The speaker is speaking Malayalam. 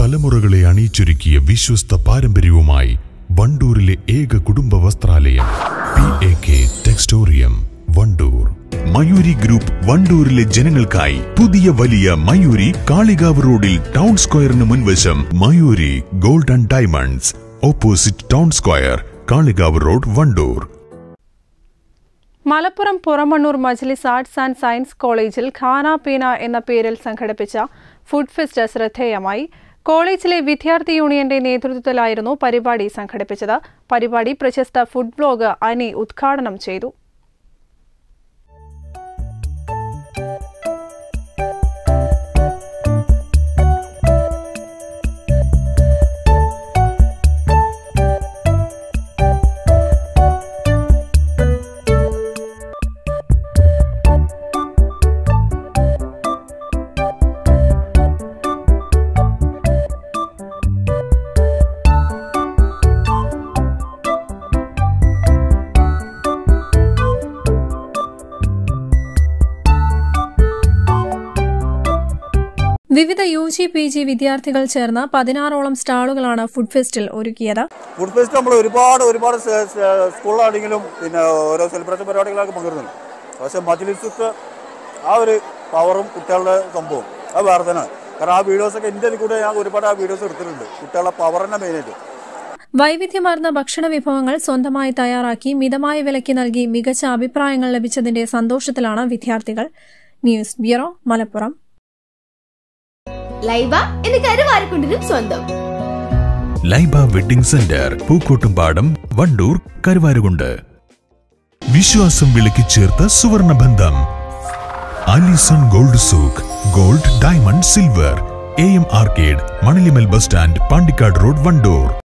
തലമുറകളെ അണിയിച്ചൊരുക്കിയ വിശ്വസ്ത പാരമ്പര്യവുമായി വണ്ടൂരിലെ ഏക കുടുംബ വസ്ത്രാലയം പി എ കെ ടെക്സ്റ്റോറിയം വണ്ടൂർ മയൂരി ഗ്രൂപ്പ് വണ്ടൂരിലെ ജനങ്ങൾക്കായി പുതിയ വലിയ മയൂരി കാളികാവ് റോഡിൽ ടൗൺ സ്ക്വയറിന് മുൻവശം Mayoori gold and diamonds opposite town square Kalikavu road Wandoor Malappuram Puramannur Majlis arts and science കോളേജിൽ ഖാന പീന എന്ന പേരിൽ സംഘടിപ്പിച്ച ഫുഡ് ഫെസ്റ്റ് ശ്രദ്ധേയമായി കോളേജിലെ വിദ്യാർത്ഥി യൂണിയന്റെ നേതൃത്വത്തിലായിരുന്നു പരിപാടി സംഘടിപ്പിച്ചത് പരിപാടി പ്രശസ്ത ഫുഡ് ബ്ലോഗ് അനി ഉദ്ഘാടനം ചെയ്തു വിവിധ യു ജി പി ജി വിദ്യാർത്ഥികൾ ചേർന്ന പതിനാറോളം സ്റ്റാളുകളാണ് ഫുഡ് ഫെസ്റ്റിൽ ഒരുക്കിയത് ഫുഡ് ഫെസ്റ്റ് നമ്മൾ ഒരുപാട് ഒരുപാട് സ് സ് സ്കൂളിലാണെങ്കിലും പിന്നെ ഓരോ സെലിബ്രേഷൻ പരിപാടികളൊക്കെ പങ്കെടുക്കുന്നു പക്ഷേ മജ്ലിസത്ത് ആ ഒരു പവറും കുട്ടികളുടെ സംഭവം അത് വേറെ തന്നെയാണ് കാരണം ആ വീഡിയോസൊക്കെ എൻ്റെ കൂടെ ഞാൻ ഒരുപാട് ആ വീഡിയോസ് എടുത്തിട്ടുണ്ട് കുട്ടികളുടെ പവർ തന്നെ മെയിനായിട്ട് വൈവിധ്യമാർന്ന ഭക്ഷണ വിഭവങ്ങൾ സ്വന്തമായി തയ്യാറാക്കി മിതമായ വിലയ്ക്ക് നൽകി മികച്ച അഭിപ്രായങ്ങൾ ലഭിച്ചതിന്റെ സന്തോഷത്തിലാണ് വിദ്യാർത്ഥികൾ ന്യൂസ് ബ്യൂറോ മലപ്പുറം ലൈബ എന്ന് കരുവാരക്കുണ്ടിനും സ്വന്തം ലൈബ വെഡിംഗ് സെന്റർ പൂക്കോട്ടുംപാടം വണ്ടൂർ കരുവാരുകുണ്ട് വിശ്വാസം വിളക്കി ചേർത്ത സുവർണ ബന്ധം അലിസൺ ഗോൾഡ് സൂക്ക് gold diamond silver A M arcade Manalimal bus stand Pandikkad road Wandoor